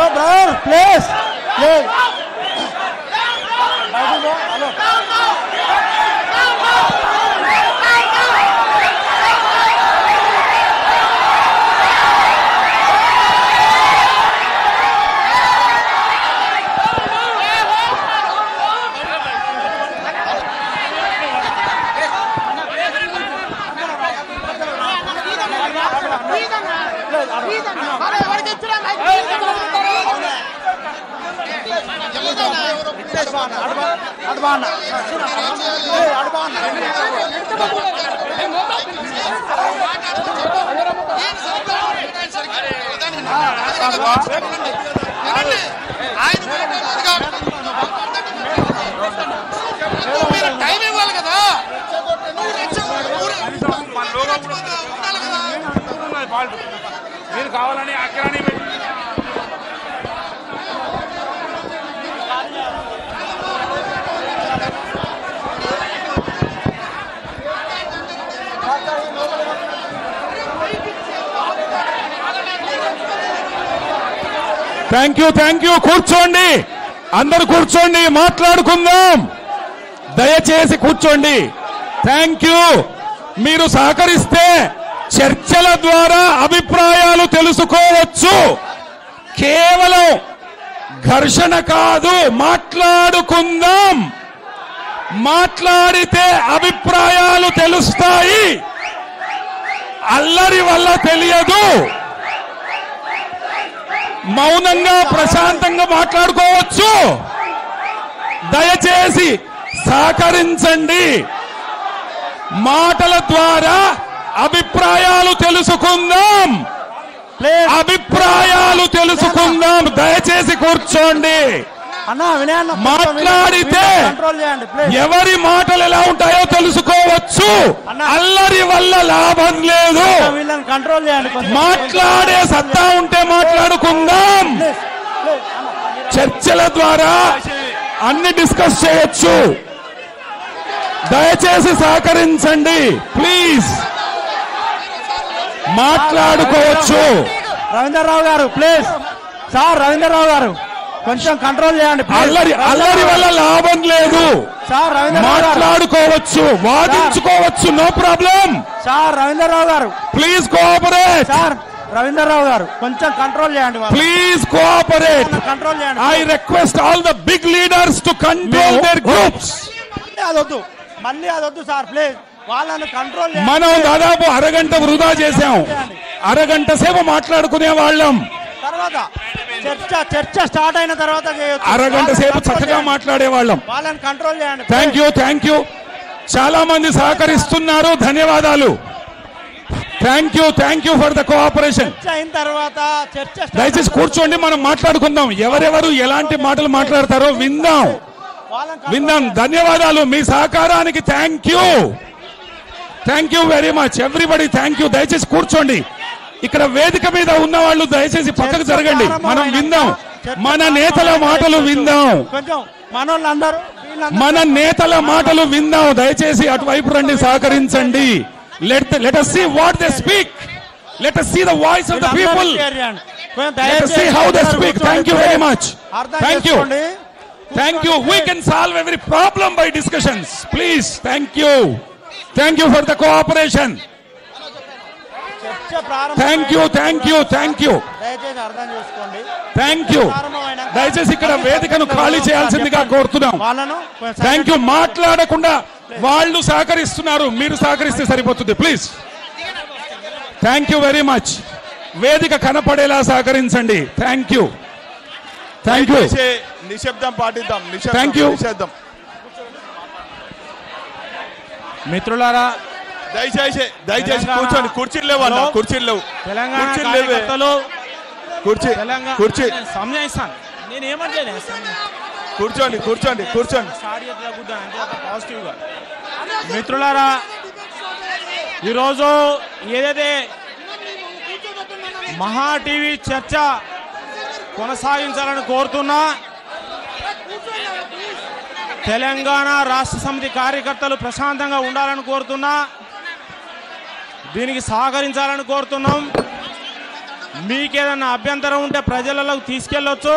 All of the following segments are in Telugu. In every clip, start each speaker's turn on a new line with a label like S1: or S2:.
S1: బ్రదర్ ప్లీజ్ ప్లీజ్ హలో అడబాన్న అడబాన్న
S2: మీరు టైం ఇవ్వాలి కదా
S3: మీరు కావాలని అక్కడని పెట్టి థ్యాంక్ యూ థ్యాంక్ యూ కూర్చోండి అందరు కూర్చోండి మాట్లాడుకుందాం దయచేసి కూర్చోండి థ్యాంక్ యూ మీరు సహకరిస్తే చర్చల ద్వారా అభిప్రాయాలు తెలుసుకోవచ్చు కేవలం ఘర్షణ కాదు మాట్లాడుకుందాం మాట్లాడితే అభిప్రాయాలు తెలుస్తాయి అల్లరి వల్ల తెలియదు మౌనంగా ప్రశాంతంగా మాట్లాడుకోవచ్చు దయచేసి సహకరించండి మాటల ద్వారా అభిప్రాయాలు తెలుసుకుందాం
S1: ప్లీజ్
S3: అభిప్రాయాలు తెలుసుకుందాం దయచేసి కూర్చోండి
S1: అన్న వినయ్ అన్న
S3: మాట్లాడితే
S1: కంట్రోల్ చేయండి ప్లీజ్
S3: ఎవరి మాటలు ఎలా ఉంటాయో తెలుసుకోవచ్చు
S1: అన్న.
S3: అల్లరి వల్ల లాభం లేదు
S1: వీళ్ళని కంట్రోల్ చేయండి కొంచెం
S3: మాట్లాడే సత్తా ఉంటే మాట్లాడుకుందాం
S1: ప్లీజ్ ప్లీజ్ అన్న
S3: చర్చల ద్వారా అన్ని డిస్కస్ చేయొచ్చు దయచేసి సహకరించండి ప్లీజ్ మాట్లాడుకోవచ్చు
S1: రవీంద్రరావు గారు ప్లీజ్ సార్ రవీంద్రరావు గారు కొంచెం కంట్రోల్ చేయండి please.
S3: అల్లరి అల్లరి వల్ల లాభం లేదు
S1: సార్ రవీంద్రరావు గారు
S3: మాట్లాడుకోవచ్చు వాదించుకోవచ్చు no problem
S1: sir Ravindra Rao garu
S3: please cooperate
S1: sir Ravindra Rao గారు కొంచెం కంట్రోల్ చేయండి వాళ్ళు.
S3: ప్లీజ్ కోఆపరేట్
S1: కంట్రోల్ చేయండి
S3: I request all the big leaders to control their groups
S1: మళ్ళీ అదొద్దు మళ్ళీ అదొద్దు సార్ ప్లీజ్ వాళ్ళని కంట్రోల్ చేయండి
S3: మనం దాదాపు అరగంట వృధా చేశాం అరగంట సేపు మాట్లాడుకునే వాళ్ళం
S1: తర్వాత చర్చ చర్చ స్టార్ట్ అయిన తర్వాత చేయొచ్చు.
S3: అరగంట
S1: వాళ్ళని
S3: సేపు
S1: control
S3: చక్కగా
S1: చేయండి.
S3: మాట్లాడే వాళ్ళం
S1: వాళ్ళని కంట్రోల్ చేయండి
S3: థ్యాంక్ యూ థ్యాంక్ యూ చాలా మంది సహకరిస్తున్నారు ధన్యవాదాలు thank you thank you for the cooperation
S1: చర్చ అయిన తర్వాత చర్చ start
S3: దయచేసి
S1: అయిన
S3: కూర్చోండి మనం మాట్లాడుకుందాం ఎవరెవరు ఎలాంటి మాటలు మాట్లాడతారో విందాం
S1: వాళ్ళని control
S3: విందాం
S1: చేయండి.
S3: ధన్యవాదాలు మీ సహకారానికి thank you thank you very much everybody thank you దయచేసి కూర్చోండి ఇక్కడ వేదిక మీద ఉన్న వాళ్ళు దయచేసి పక్కకు జరగండి మనం విందాం మన నేతల మాటలు విందాం
S1: కొంచెం మనోళ్ళందరూ వీళ్ళందరూ
S3: మన నేతల మాటలు విందాం దయచేసి అటువైపు రండి సహకరించండి let let us see what they speak let us see the voice of the
S1: వీళ్ళందరూ
S3: people
S1: share చేయండి. కొంచెం
S3: let us
S1: దయచేసి
S3: see how they
S1: అందరూ
S3: speak
S1: కూర్చోండి.
S3: thank you very much
S1: అర్థం
S3: thank you
S1: చేసుకోండి.
S3: Thank you. We can solve every problem by discussions. Please. Thank you. Thank you for the cooperation.
S1: చర్చ ప్రారంభం
S3: Thank you. Thank you. Thank you.
S1: దయచేసి అర్థం చేసుకోండి
S3: Thank you.
S1: ప్రారంభమైనాక
S3: దయచేసి ఇక్కడ వేదికను ఖాళీ చేయాల్సిందిగా కోరుతున్నాం
S1: వాళ్ళను కొంచెం
S3: థ్యాంక్ యూ మాట్లాడకుండా వాళ్ళు సహకరిస్తున్నారు మీరు సహకరిస్తే సరిపోతుంది please thank you very much వేదిక కనపడేలా సహకరించండి థ్యాంక్ యూ థ్యాంక్ యూ
S4: దయచేసి నిశ్శబ్దం పాటిద్దాం నిశ్శబ్దం,
S3: Thank you.
S4: నిశ్శబ్దం
S5: మిత్రులారా
S4: దయచేసి దయచేసి
S5: తెలంగాణ-
S4: కూర్చోండి కుర్చీలు లేవు అన్న
S5: హలో.
S4: కుర్చీలు లేవు
S5: తెలంగాణ
S4: కుర్చీలు లేవే.
S5: కార్యకర్తలు
S4: కుర్చీ
S5: తెలంగాణ
S4: కుర్చీ
S5: నేను సంజయిస్తాను నేను ఏమంటలే
S4: కూర్చోండి కూర్చోండి కూర్చోండి
S5: స్టార్ట్ చేద్దాం కూర్చోండి అంటే ఒక పాజిటివ్గా మిత్రులారా ఈరోజు ఏదైతే మహా టీవీ చర్చ కొనసాగించాలని కోరుతున్నా తెలంగాణ రాష్ట్ర సమితి కార్యకర్తలు ప్రశాంతంగా ఉండాలని కోరుతున్నా దీనికి సహకరించాలని కోరుతున్నాం మీకేదన్నా అభ్యంతరం ఉంటే ప్రజలలోకి తీసుకెళ్ళొచ్చు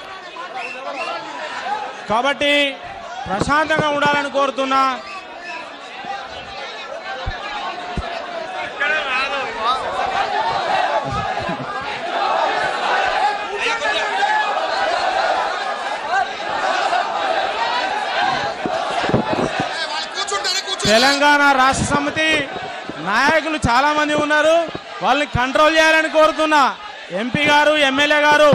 S5: కాబట్టి ప్రశాంతంగా ఉండాలని కోరుతున్నా
S2: వాళ్ళు కూర్చుంటారా కూర్చో
S5: తెలంగాణ రాష్ట్ర సమితి నాయకులు చాలా మంది ఉన్నారు వాళ్ళని కంట్రోల్ చేయాలని కోరుతున్నా ఎంపీ గారు ఎమ్మెల్యే గారు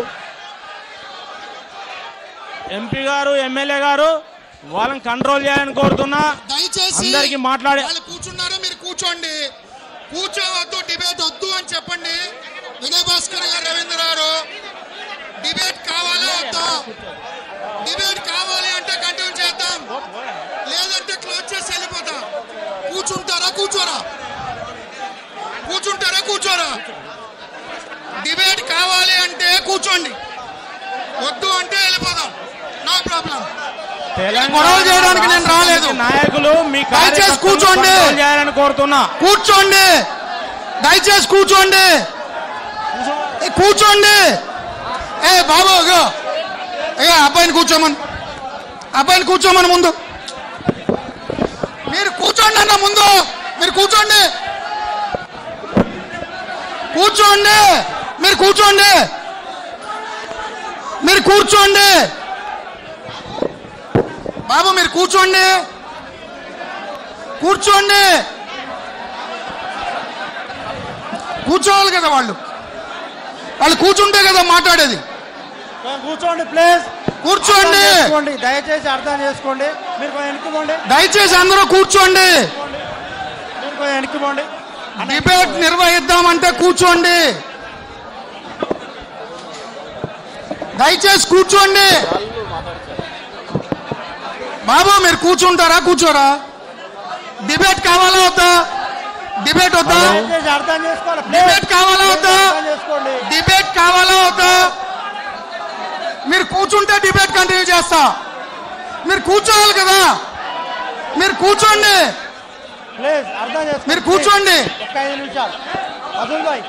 S5: ఎంపీ గారు ఎమ్మెల్యే గారు వాళ్ళని కంట్రోల్ చేయాలని కోరుతున్నా
S2: దయచేసి
S5: అందరికీ మాట్లాడే
S2: వాళ్ళు కూర్చున్నారు మీరు కూర్చోండి కూర్చోవద్దు డిబేట్ వద్దు అని చెప్పండి వినయ్ భాస్కర్ గారు రవీంద్ర గారు డిబేట్ కావాలా వద్దా డిబేట్ కావాలి అంటే కంటిన్యూ చేద్దాం లేదంటే క్లోజ్ చేసి వెళ్ళిపోతాం కూర్చుంటారా కూర్చోరా కూర్చుంటారా కూర్చోరా డిబేట్ కావాలి అంటే కూర్చోండి వద్దు అంటే వెళ్ళిపోదాం నో ప్రాబ్లం గొడవ చేయడానికి నేను రాలేదు.
S5: నాయకులు మీ
S2: దయచేసి
S5: కార్యకర్తలను
S2: కూర్చోండి.
S5: కంట్రోల్ చేయాలని కోరుతున్నా
S2: కూర్చోండి దయచేసి కూర్చోండి ఏ, కూర్చోండి ఏ బాబు ఇగో. ఏ అబ్బాయిని కూర్చోమని అబ్బాయిని కూర్చోమని ముందు మీరు కూర్చోండి అన్న ముందు మీరు కూర్చోండి కూర్చోండి మీరు కూర్చోండి మీరు కూర్చోండి బాబు మీరు కూర్చోండి కూర్చోండి కూర్చోవాలి కదా వాళ్ళు వాళ్ళు కూర్చుంటే కదా మాట్లాడేది
S1: కూర్చోండి ప్లీజ్
S2: కూర్చోండి
S1: చేసుకోండి దయచేసి అర్థం చేసుకోండి మీరు కొంచెం వెనక్కిపోండి
S2: దయచేసి అందరూ కూర్చోండి
S1: మీరు కొంచెం వెనక్కిపోండి
S2: డిబేట్ నిర్వహిద్దామంటే కూర్చోండి దయచేసి కూర్చోండి బాబు మీరు కూర్చుంటారా కూర్చోరా డిబేట్ కావాలా వద్దా డిబేట్ వద్దా
S1: దయచేసి అర్థం చేసుకోవాలి please.
S2: డిబేట్ కావాలా వద్దా
S1: అర్థం చేసుకోండి
S2: డిబేట్ కావాలా వద్దా మీరు కూర్చుంటే డిబేట్ కంటిన్యూ చేస్తా మీరు కూర్చోవాలి కదా మీరు కూర్చోండి
S1: ప్లీజ్ అర్థం చేసుకోండి
S2: మీరు కూర్చోండి
S1: ఒక్క ఐదు నిమిషాలు అజుల్ భాయ్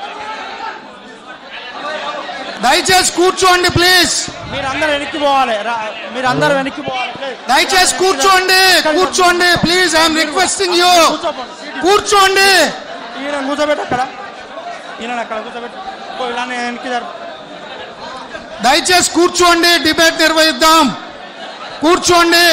S2: దయచేసి కూర్చోండి ప్లీజ్
S1: మీరు అందరు వెనక్కి పోవాలి రా- మీరు అందరు వెనక్కి పోవాలి ప్లీజ్
S2: దయచేసి కూర్చోండి కూర్చోండి ప్లీజ్ ఐఎమ్ రిక్వెస్టింగ్ యూ
S1: కూర్చోండి
S2: కూర్చోండి
S1: ఈయన కూర్చోబెట్టి అక్కడ ఈయన అక్కడ కూర్చోబెట్టి ఓ, ఇలానే వెనక్కి జరుపు
S2: దయచేసి కూర్చోండి డిబేట్ నిర్వహిద్దాం కూర్చోండి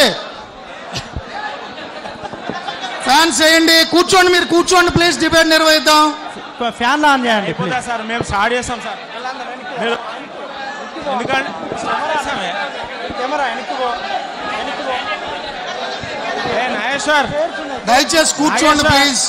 S2: ఫ్యాన్స్ వేయండి కూర్చోండి మీరు కూర్చోండి ప్లీజ్ డిబేట్ నిర్వహిద్దాం
S1: ఫ్యాన్ ఆన్ చేయండి ప్లీజ్
S5: అయిపోతా సార్ మేము స్టార్ట్ చేస్తాం సార్ మీరు ఎందుకంటే
S1: కెమెరా వెనక్కి పో వెనక్కి పో
S5: ఏ నాగేశ్వర్
S2: దయచేసి కూర్చోండి
S5: నాగేశ్వర.
S2: ప్లీజ్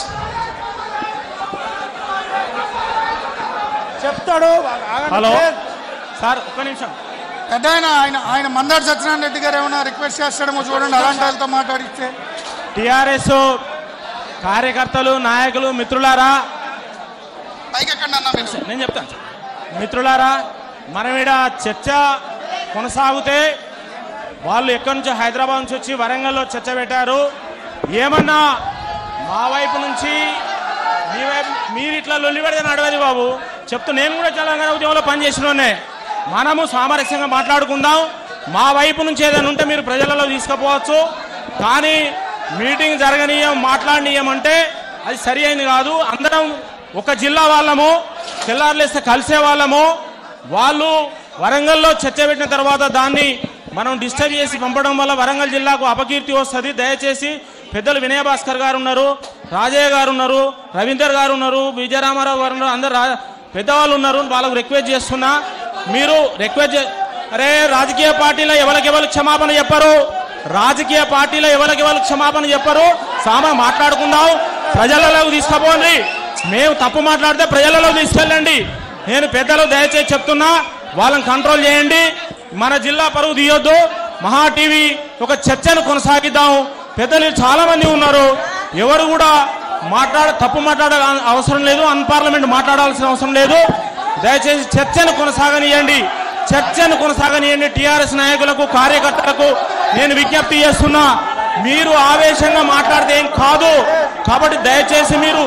S1: చెప్తాడు ఆగండి,
S5: హలో
S1: please.
S5: సార్ ఒక్క నిమిషం
S2: పెద్ద ఆయన ఆయన ఆయన మందాడు సత్యనారాయణ రెడ్డి గారు ఏమైనా రిక్వెస్ట్ చేస్తాడేమో చూడండి అలాంటి వాళ్ళతో మాట్లాడిస్తే
S5: టిఆర్ఎస్ కార్యకర్తలు నాయకులు మిత్రులారా
S2: పైకి ఎక్కండి అన్న మీరు
S5: నేను చెప్తాను సార్. మిత్రులారా మనం ఈడ చర్చ కొనసాగితే వాళ్ళు ఎక్కడి నుంచో హైదరాబాద్ నుంచి వచ్చి వరంగల్లో చర్చ పెట్టారు ఏమన్నా మా వైపు నుంచి మీ వైపు మీరు ఇట్లా లొల్లి పెడితే నడవది బాబు చెప్తూ నేను కూడా తెలంగాణ ఉద్యమంలో పనిచేసినోనే మనము సామరస్యంగా మాట్లాడుకుందాం మా వైపు నుంచి ఏదైనా ఉంటే మీరు ప్రజలలో తీసుకుపోవచ్చు కానీ మీటింగ్ జరగనీయం మాట్లాడనీయం అంటే అది సరి అయింది కాదు అందరం ఒక జిల్లా వాళ్ళము తెల్లారులేస్తే కలిసే వాళ్ళము వాళ్ళు వరంగల్లో చర్చ పెట్టిన తర్వాత దాన్ని మనం డిస్టర్బ్ చేసి పంపడం వల్ల వరంగల్ జిల్లాకు అపకీర్తి వస్తుంది దయచేసి పెద్దలు వినయ భాస్కర్ గారు ఉన్నారు రాజయ్య గారు ఉన్నారు రవీందర్ గారు ఉన్నారు విజయరామారావు గారు ఉన్నారు అందరు రా- పెద్దవాళ్ళు ఉన్నారు వాళ్ళకు రిక్వెస్ట్ చేస్తున్నా మీరు రిక్వెస్ట్ చే- అరే రాజకీయ పార్టీలో ఎవరికి ఎవరికి క్షమాపణ చెప్పరు రాజకీయ పార్టీలో ఎవరికి ఎవరికి క్షమాపణ చెప్పరు సామా మాట్లాడుకుందాం ప్రజలలోకి తీసుకుపోండి మేము తప్పు మాట్లాడితే ప్రజలలో తీసుకెళ్ళండి నేను పెద్దలు దయచేసి చెప్తున్నా వాళ్ళని కంట్రోల్ చేయండి మన జిల్లా పరువు తీయొద్దు మహా టీవీ ఒక చర్చను కొనసాగిద్దాం పెద్దలు చాలా మంది ఉన్నారు ఎవరు కూడా మాట్లాడ తప్పు మాట్లాడ అవసరం లేదు అన్పార్లమెంట్ మాట్లాడాల్సిన అవసరం లేదు దయచేసి చర్చను కొనసాగనియండి చర్చను కొనసాగనియండి టిఆర్ఎస్ నాయకులకు కార్యకర్తలకు నేను విజ్ఞప్తి చేస్తున్నా మీరు ఆవేశంగా మాట్లాడితే ఏం కాదు కాబట్టి దయచేసి మీరు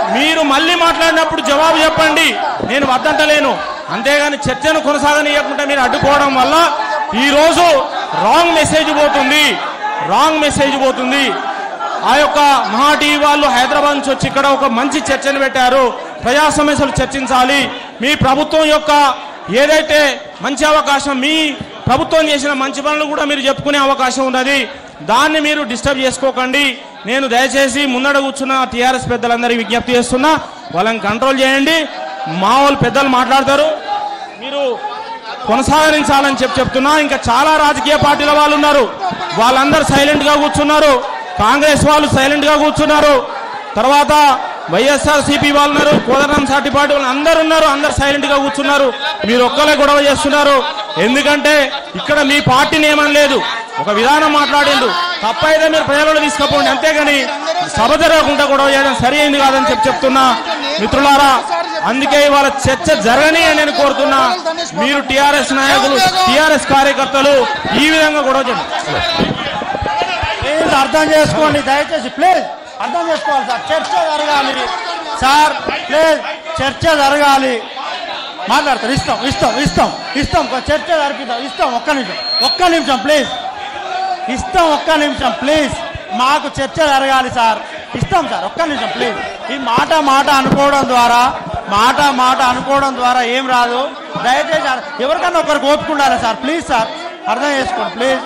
S5: మీరు మళ్ళీ మాట్లాడినప్పుడు జవాబు చెప్పండి నేను వద్దంటలేను అంతేగాని చర్చను కొనసాగనీయకుండా మీరు అడ్డుకోవడం వల్ల ఈరోజు రాంగ్ మెసేజ్ పోతుంది రాంగ్ మెసేజ్ పోతుంది ఆ యొక్క మహా టీవీ వాళ్ళు హైదరాబాద్ నుంచి వచ్చి ఇక్కడ ఒక మంచి చర్చను పెట్టారు ప్రజా సమస్యలు చర్చించాలి మీ ప్రభుత్వం యొక్క ఏదైతే మంచి అవకాశం మీ ప్రభుత్వం చేసిన మంచి పనులు కూడా మీరు చెప్పుకునే అవకాశం ఉన్నది దాన్ని మీరు డిస్టర్బ్ చేసుకోకండి నేను దయచేసి ముందడ కూర్చున్న టీఆర్ఎస్ పెద్దలందరికీ విజ్ఞప్తి చేస్తున్నా వాళ్ళని కంట్రోల్ చేయండి మా వాళ్ళు పెద్దలు మాట్లాడతారు మీరు కొనసాగించాలని చెప్పి చెప్తున్నా ఇంకా చాలా రాజకీయ పార్టీల వాళ్ళు ఉన్నారు వాళ్ళందరూ సైలెంట్ గా కూర్చున్నారు కాంగ్రెస్ వాళ్ళు సైలెంట్ గా కూర్చున్నారు తర్వాత వైఎస్ఆర్ సిపి వాళ్ళు ఉన్నారు కోదరం సాటి పార్టీ వాళ్ళు అందరు ఉన్నారు అందరు సైలెంట్ గా కూర్చున్నారు మీరు ఒక్కలే గొడవ చేస్తున్నారు ఎందుకంటే ఇక్కడ మీ పార్టీని ఏమని లేదు ఒక విధానం మాట్లాడిండు తప్పైతే మీరు ప్రజలలో తీసుకుపోండి అంతేగాని సభ జరగకుండా గొడవ చేయడం సరి అయింది కాదని చెప్పి చెప్తున్నా మిత్రులారా అందుకే ఇవాళ చర్చ జరగని అని నేను కోరుతున్నా మీరు టిఆర్ఎస్ నాయకులు టిఆర్ఎస్ కార్యకర్తలు ఈ విధంగా గొడవ చేయండి
S1: ప్లీజ్ అర్థం చేసుకోండి దయచేసి ప్లీజ్ అర్థం చేసుకోవాలి సార్ చర్చ జరగాలి సార్ ప్లీజ్ చర్చ జరగాలి మాట్లాడతారు ఇస్తాం ఇస్తాం ఇస్తాం ఇస్తాం ఒక చర్చ జరిపిద్దాం ఇస్తాం ఒక్క నిమిషం ఒక్క నిమిషం ప్లీజ్ ఇస్తాం ఒక్క నిమిషం ప్లీజ్ మాకు చర్చ జరగాలి సార్ ఇస్తాం సార్ ఒక్క నిమిషం ప్లీజ్ ఈ మాట మాట అనుకోవడం ద్వారా మాట మాట అనుకోవడం ద్వారా ఏం రాదు దయచేసి అర్- ఎవరికన్నా ఒకరికి ఓపిక ఉండాలి సార్ ప్లీజ్ సార్ అర్థం చేసుకోండి ప్లీజ్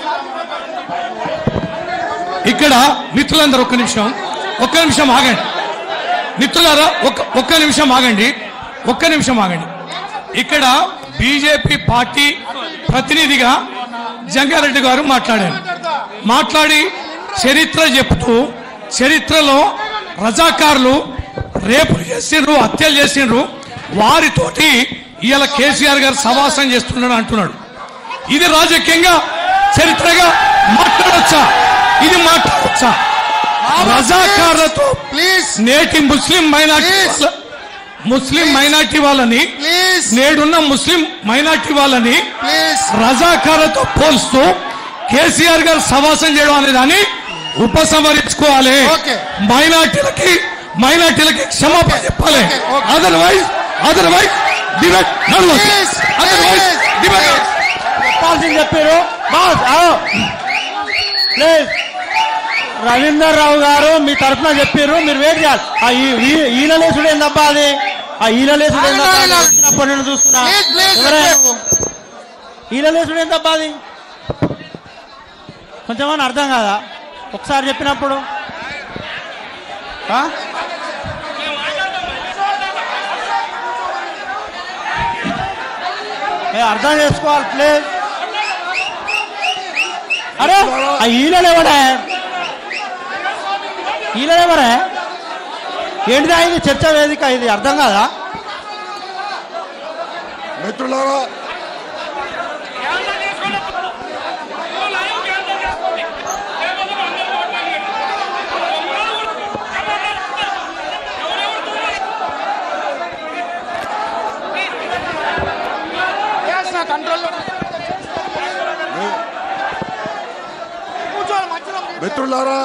S6: ఇక్కడ మిత్రులందరూ ఒక్క నిమిషం ఒక్క నిమిషం ఆగండి మిత్రులారా ఒక్క ఒక్క నిమిషం ఆగండి ఒక్క నిమిషం ఆగండి ఇక్కడ బీజేపీ పార్టీ ప్రతినిధిగా జంగారెడ్డి గారు మాట్లాడారు మాట్లాడి చరిత్ర చెప్తూ చరిత్రలో రజాకారులు రేపు చేసిండ్రు హత్యలు చేసిండ్రు వారితోటి ఇవాళ కేసీఆర్ గారు సవాసం చేస్తున్నాడు అంటున్నాడు ఇది రాజకీయంగా చరిత్రగా మాట్లాడొచ్చా ఇది మాట్లాడొచ్చా రజాకారులతో
S2: ప్లీజ్
S6: నేటి ముస్లిం మైనార్టీ
S2: Please.
S6: వాళ్ళ- ముస్లిం మైనార్టీ వాళ్ళని
S2: ప్లీజ్
S6: నేడున్న ముస్లిం మైనార్టీ వాళ్ళని
S2: ప్లీజ్
S6: రజాకారులతో పోల్స్తూ కేసీఆర్ గారు సవాసం చేయడం అనే దాన్ని ఉపసంహరించుకోవాలి
S2: Okay.
S6: మైనార్టీలకి మైనార్టీలకి క్షమాపణ చెప్పాలి
S2: Okay, okay.
S6: Otherwise otherwise debate నడవచ్చు
S2: Please,
S6: otherwise
S2: please,
S6: debate
S2: please.
S1: చెప్పాల్సింది చెప్పారు బాస్ ప్లీజ్ రవీందర్ రావు గారు మీ తరఫున చెప్పారు మీరు వెయిట్ చేయాలి ఆ ఈ- ఈ- ఈలలేసుడు ఏందబ్బా అది ఆ ఈలలేసుడు ఏందబ్బా
S2: ఆగండి,
S1: అది?
S2: ఆగండి.
S1: వచ్చినప్పటి నుండి చూస్తున్నా
S2: Please, please,
S1: ఎవరయ్యా
S2: please.
S1: నువ్వు? ఈలలేసుడు ఏందబ్బా అది కొంచెమని అర్థం కాదా ఒకసారి చెప్పినప్పుడు ఆ? ఏ, అర్థం చేసుకోవాలి ప్లీజ్ అరే ఆ ఈలలు ఎవడే ఈలలు ఎవరే ఏంటిదా ఇది చర్చ వేదిక ఇది అర్థం కాదా
S2: మిత్రులారా మిత్రులారా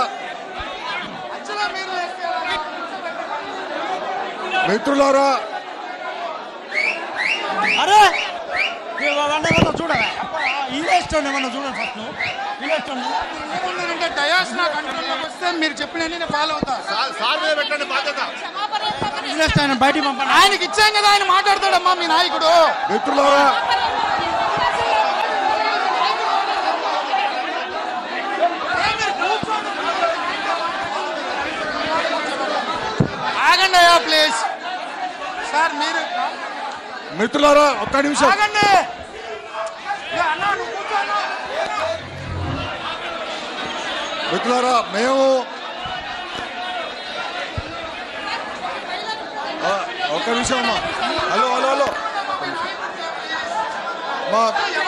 S2: మిత్రులారా
S1: అరే ఇవన్నీ ఏమన్నా చూడరా ఈలేస్టోన్ ఏమన్నా చూడండి ఫస్ట్ నువ్వు ఈలేస్టోన్
S2: అంటే డయాస్ నా కంట్రోల్లోకి వస్తే మీరు చెప్పిన నేను ఫాలో అవుతా సార్ మీద పెట్టండి బాధ్యత
S1: ఈలేస్టోన్ బయటికి పంపండి
S2: ఆయనకి ఇచ్చాం కదా ఆయన మాట్లాడతాడమ్మా మీ నాయకుడు మిత్రులారా ఆగండి అయ్యా ప్లీజ్ సార్ మీరు మిత్రులారా ఒక్క నిమిషం ఆగండి మిత్రులారా మేము ఆ, ఒక్క నిమిషం అమ్మా హలో హలో హలో మా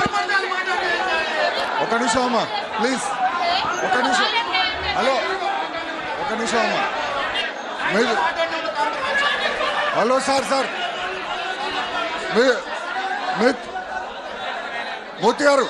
S2: ఒక నిమిషం అమ్మా ప్లీజ్ ఒక నిమిషం హలో ఒక నిమిషం అమ్మా మీరు హలో సార్ సార్ మీ మీ- మూర్తి గారు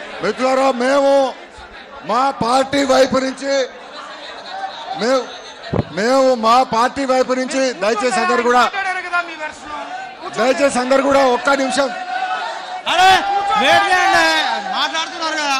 S2: మిత్రులారా మేము మా పార్టీ వైపు నుంచి మేము
S7: మేము మా పార్టీ వైపు నుంచి దయచేసి అందరు కూడా దయచేసి అందరు కూడా ఒక్క నిమిషం
S2: అరే వెయిట్ చేయండి మాట్లాడుతున్నారు కదా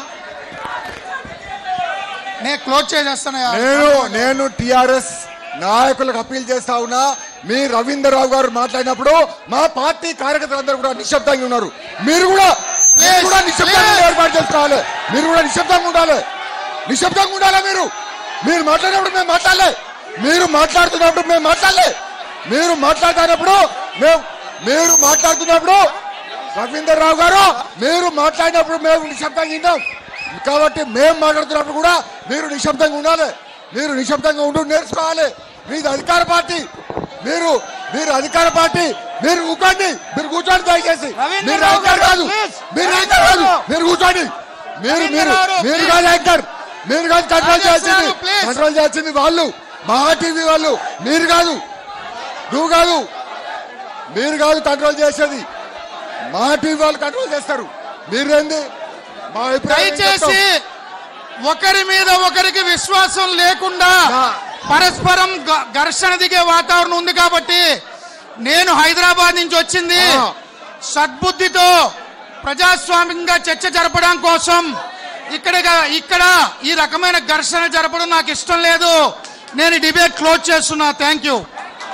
S2: నేను క్లోజ్ చేసేస్తాను
S7: నేను నేను టిఆర్ఎస్ నాయకులకు అప్పీల్ చేస్తా ఉన్నా మీ రవీంద్రరావు గారు మాట్లాడినప్పుడు మా పార్టీ కార్యకర్తలందరూ కూడా నిశ్శబ్దంగా ఉన్నారు మీరు కూడా మీరు కూడా నిశ్శబ్దంగా ఉండే ఏర్పాటు చేసుకోవాలి మీరు కూడా నిశ్శబ్దంగా ఉండాలి నిశ్శబ్దంగా ఉండాలి మీరు మీరు మాట్లాడినప్పుడు మేము మాట్లాడలే మీరు మాట్లాడుతున్నప్పుడు మేము మాట్లాడలే మీరు మాట్లాడుతున్నప్పుడు మేము మీరు మాట్లాడుతున్నప్పుడు రవీందర్ రావు గారు మీరు మాట్లాడినప్పుడు మేము నిశ్శబ్దంగా విన్నాం కాబట్టి మేము మాట్లాడుతున్నప్పుడు కూడా మీరు నిశ్శబ్దంగా ఉండాలి మీరు నిశ్శబ్దంగా ఉంటూ నేర్చుకోవాలి మీది అధికార పార్టీ మీరు మీరు అధికార పార్టీ మీరు కూర్చోండి మీరు కూర్చోండి దయచేసి
S2: రవీంద్ర
S7: మీరు
S2: రావు
S7: యాంకర్
S2: గారు,
S7: కాదు
S2: please.
S7: మీరు యాంకర్ కాదు మీరు కూర్చోండి మీరు మీరు
S2: రవీంద్ర గారు,
S7: మీరు
S2: please.
S7: కాదు యాంకర్ మీరు కాదు కంట్రోల్
S2: రాజేష్
S7: చేయాల్సింది
S2: గారు, please.
S7: కంట్రోల్ చేయాల్సింది వాళ్ళు మహా టీవీ వాళ్ళు మీరు కాదు నువ్వు కాదు మీరు కాదు కంట్రోల్ చేసేది మా టీవీ వాళ్ళు కంట్రోల్ చేస్తారు మీరేంది మా అభిప్రాయం ఏం
S2: దయచేసి
S7: చెప్తాం?
S2: ఒకరి మీద ఒకరికి విశ్వాసం లేకుండా
S7: నా-
S2: పరస్పరం గ- ఘర్షణ దిగే వాతావరణం ఉంది కాబట్టి నేను హైదరాబాద్ నుంచి వచ్చింది
S7: ఆ.
S2: సద్బుద్ధితో ప్రజాస్వామ్యంగా చర్చ జరపడం కోసం ఇక్కడ ఇక్కడ ఈ రకమైన ఘర్షణ జరపడం నాకు ఇష్టం లేదు నేను డిబేట్ క్లోజ్ చేస్తున్నా థ్యాంక్ యూ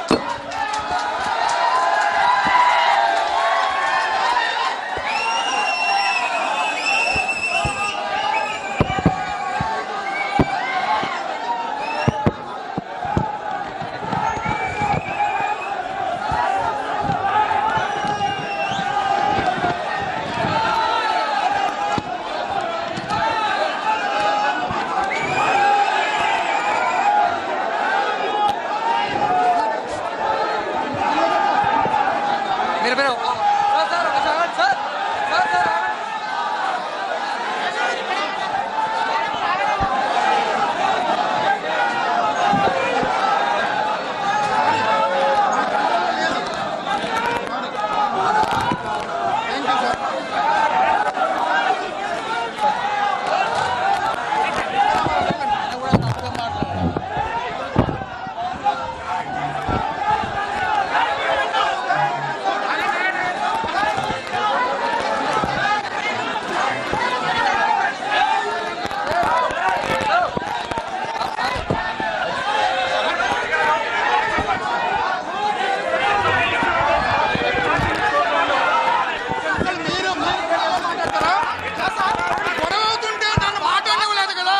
S2: మీరు మాట్లాడతారా గొడవ అవుతుంటే నన్ను మాట్లాడలేదు కదా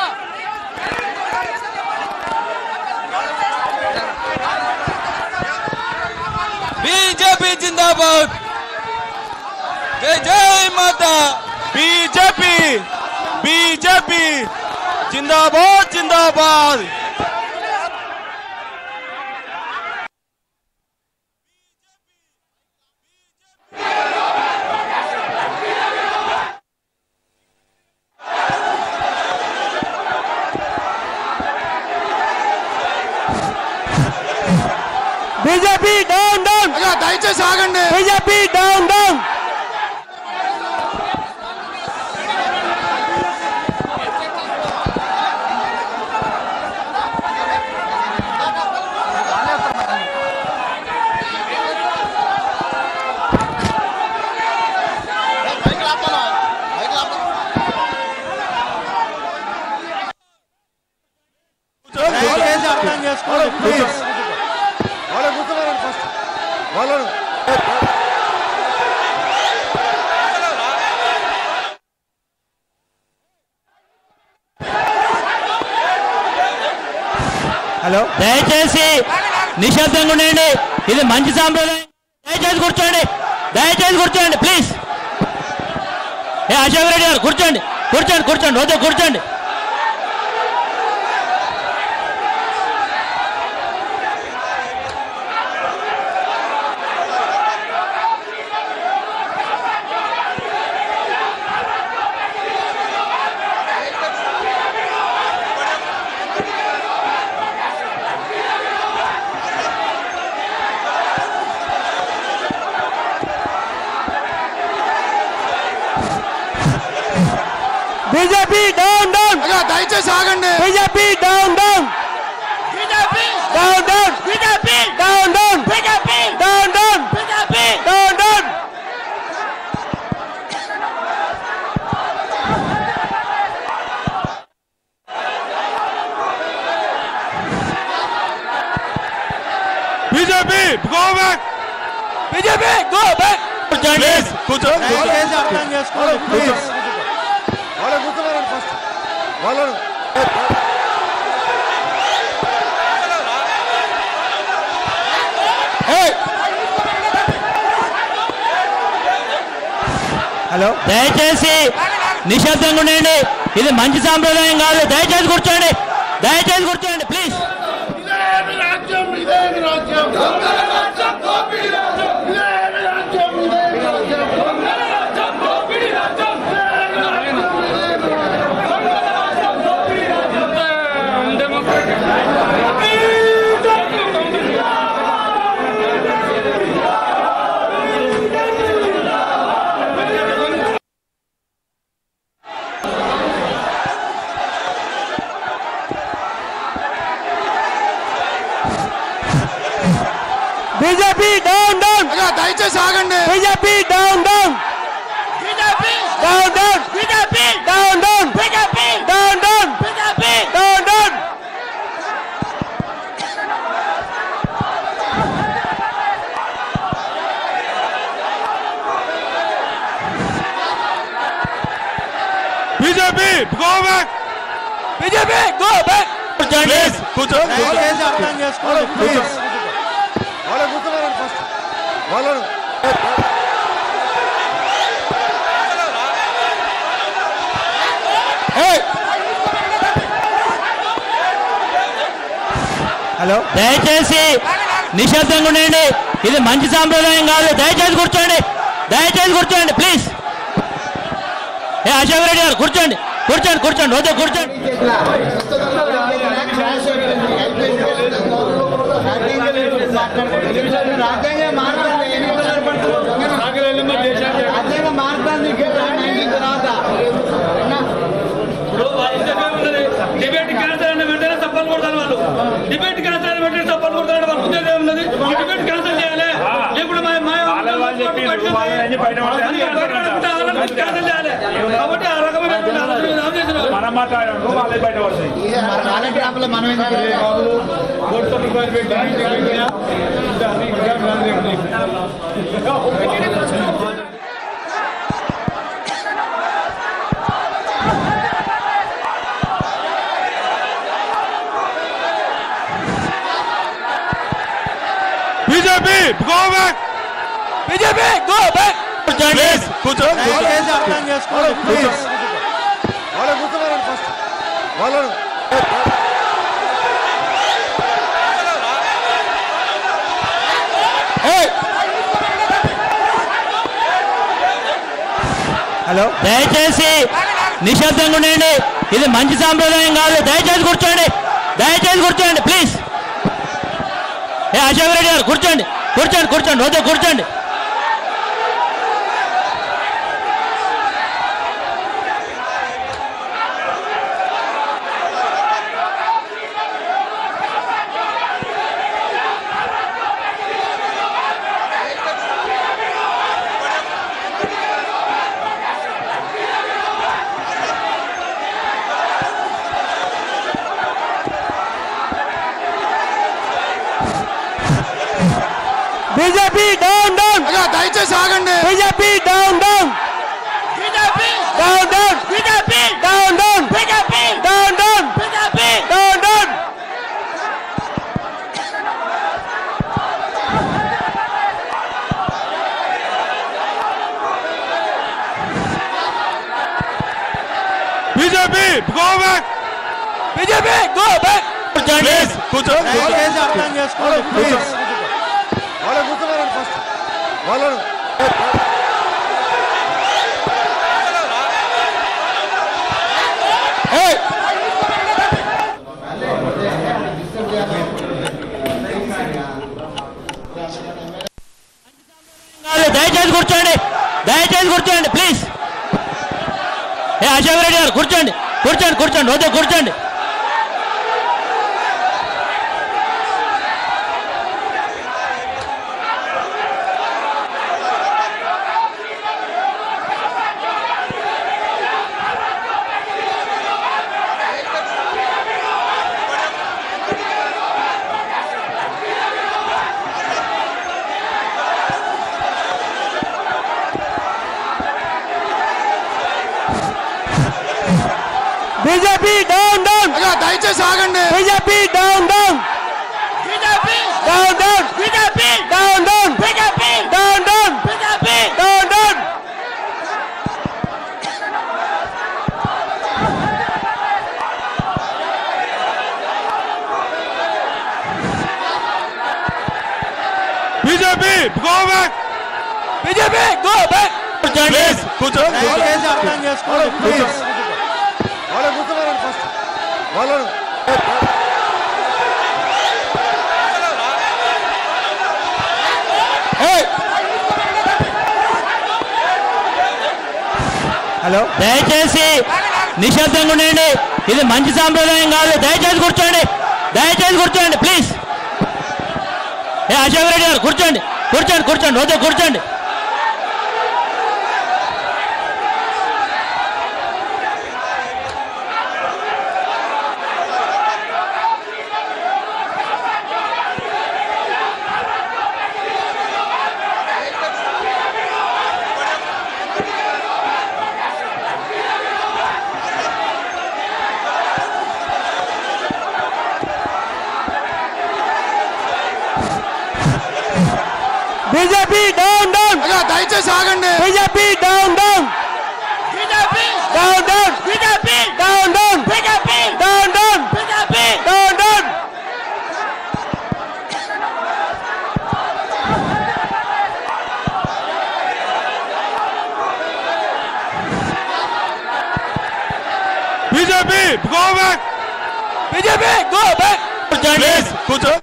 S8: బీజేపీ జిందాబాద్ జై జై మాతా
S4: బీజేపీ బీజేపీ జిందాబాద్ జిందాబాద్
S5: బీజేపీ డౌన్ డౌన్
S2: అయ్యా దయచేసి ఆగండి
S5: బీజేపీ డౌన్ డౌన్
S1: దయచేసి అర్థం చేసుకోండి ప్లీజ్
S7: వాళ్ళని కూర్చోమనండి ఫస్ట్ వాళ్ళను
S1: హలో
S9: దయచేసి నిశ్శబ్దంగా ఉండండి ఇది మంచి సాంప్రదాయం దయచేసి కూర్చోండి దయచేసి కూర్చోండి ప్లీజ్ ఏ అశోక్ రెడ్డి గారు కూర్చోండి కూర్చోండి కూర్చోండి వద్దు కూర్చోండి
S5: బీజేపీ డౌన్ డౌన్
S2: అయ్యా దయచేసి ఆగండి
S5: BJP down down
S2: BJP
S8: down down BJP down down BJP down down BJP down down
S3: BJP go back
S8: BJP go back
S3: please కూర్చోండి
S1: దయచేసి అర్థం చేసుకోండి ప్లీజ్
S7: వాళ్ళ కూర్చోమని ఫస్ట్ వాళ్ళను
S1: హలో
S9: దయచేసి నిశ్శబ్దంగా ఉండండి ఇది మంచి సాంప్రదాయం కాదు దయచేసి కూర్చోండి దయచేసి కూర్చోండి ప్లీజ్
S8: బీజేపీ డౌన్ డౌన్
S2: అయ్యా దయచేసి ఆగండి
S8: BJP down down BJP down down BJP down down BJP down down BJP down down
S3: BJP go back
S8: BJP go back
S3: please కూర్చోండి
S1: దయచేసి అర్థం చేసుకోండి ప్లీజ్
S7: వాళ్ళ కూర్చోమని ఫస్ట్ వాళ్ళను
S1: హలో
S9: దయచేసి నిశ్శబ్దంగా ఉండండి ఇది మంచి సాంప్రదాయం కాదు దయచేసి కూర్చోండి దయచేసి కూర్చోండి ప్లీజ్ ఏ అశోక్ రెడ్డి గారు కూర్చోండి కూర్చోండి కూర్చోండి వద్దు కూర్చోండి
S10: రాజ్యాంగ మార్గాన్ని ఎన్నికలు రాజ్యాంగ మార్గాన్ని తర్వాత
S6: డిబేట్ క్యాన్సర్ అయిన వెంటనే తప్పని కొడతారు వాళ్ళు డిబేట్ క్యాన్సర్ అయిన వెంటనే తప్పని కొడతారు వాళ్ళ ఉద్దేశం ఉన్నది డిబేట్ క్యాన్సల్ చేయాలి లేకుంటే మా మా క్యాన్సల్ చేయాలి కాబట్టి ఆ రకమైన ఆలోచన మనం మాట్లాడాము వాళ్ళే బయట పడతాయి
S10: అలాంటి యాప్లో మనం ఎందుకు
S3: BJP go back
S8: BJP go back
S3: please కూర్చోండి
S1: దయచేసి అర్థం చేసుకోండి ప్లీజ్
S7: వాళ్ళ కూర్చోమని ఫస్ట్ వాళ్ళను
S1: హలో
S9: దయచేసి నిశ్శబ్దంగా ఉండండి ఇది మంచి సాంప్రదాయం కాదు దయచేసి కూర్చోండి దయచేసి కూర్చోండి ప్లీజ్ ఏ అశోక్ రెడ్డి గారు కూర్చోండి కూర్చోండి కూర్చోండి వద్దు కూర్చోండి
S8: బీజేపీ డౌన్ డౌన్
S2: అయ్యా దయచేసి ఆగండి
S8: BJP down down BJP down down BJP down down BJP down down BJP down down
S3: BJP go back
S8: BJP go back
S3: please కూర్చోండి
S1: దయచేసి అర్థం చేసుకోండి ప్లీజ్
S7: వాళ్ళ కూర్చోమని ఫస్ట్ వాళ్ళను
S9: కాదు దయచేసి కూర్చోండి దయచేసి కూర్చోండి ప్లీజ్ ఏ అశోక్ రెడ్డి గారు కూర్చోండి కూర్చోండి కూర్చోండి వద్దు కూర్చోండి
S8: బీజేపీ డౌన్ డౌన్
S2: అయ్యా దయచేసి ఆగండి
S8: BJP down down down down BJP down down BJP down down BJP down down
S3: BJP go back
S8: BJP go back
S9: కూర్చోండి
S4: కూర్చో
S1: దయచేసి అర్థం చేసుకోండి ప్లీజ్
S7: వాళ్ళు కూర్చున్నారండి ఫస్ట్ వాళ్ళను
S1: హలో
S9: దయచేసి నిశ్శబ్దంగా ఉండండి ఇది మంచి సాంప్రదాయం కాదు దయచేసి కూర్చోండి దయచేసి కూర్చోండి ప్లీజ్ ఏ అశోక్ రెడ్డి గారు కూర్చోండి కూర్చోండి కూర్చోండి వద్దు కూర్చోండి
S8: బీజేపీ డౌన్ డౌన్
S2: అయ్యా దయచేసి ఆగండి
S8: BJP down down BJP down down BJP down down BJP down down BJP down down
S3: BJP go back
S8: BJP go back
S9: కూర్చోండి
S4: కూర్చో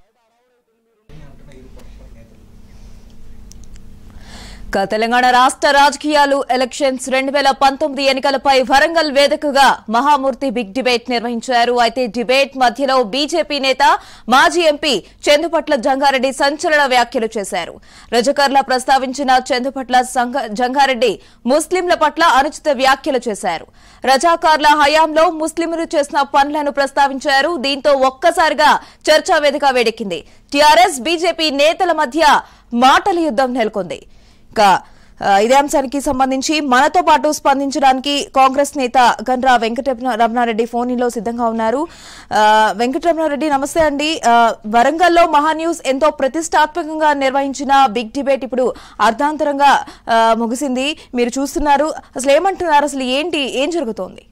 S11: ఇక తెలంగాణ రాష్ట్ర రాజకీయాలు ఎలక్షన్స్ రెండు వేల పంతొమ్మిది ఎన్నికలపై వరంగల్ వేదికగా మహామూర్తి బిగ్ డిబేట్ నిర్వహించారు అయితే డిబేట్ మధ్యలో బీజేపీ నేత మాజీ ఎంపీ చందుపట్ల జంగారెడ్డి సంచలన వ్యాఖ్యలు చేశారు రజకర్ల ప్రస్తావించిన చందుపట్ల సంగ- జంగారెడ్డి ముస్లింల పట్ల అనుచిత వ్యాఖ్యలు చేశారు రజాకార్ల హయాంలో ముస్లింలు చేసిన పనులను ప్రస్తావించారు దీంతో ఒక్కసారిగా చర్చా వేదిక వేడెక్కింది టీఆర్ఎస్ బీజేపీ నేతల మధ్య మాటల యుద్ధం నెలకొంది ఇక ఆ, ఇదే అంశానికి సంబంధించి మనతో పాటు స్పందించడానికి కాంగ్రెస్ నేత గండ్రా వెంకటరమణారెడ్డి ఫోన్ లో సిద్ధంగా ఉన్నారు ఆ, వెంకటరమణారెడ్డి నమస్తే అండి ఆ, వరంగల్లో మహాన్యూస్ ఎంతో ప్రతిష్టాత్మకంగా నిర్వహించిన బిగ్ డిబేట్ ఇప్పుడు అర్ధాంతరంగా ఆ, ముగిసింది మీరు చూస్తున్నారు అసలు ఏమంటున్నారు అసలు ఏంటి ఏం జరుగుతోంది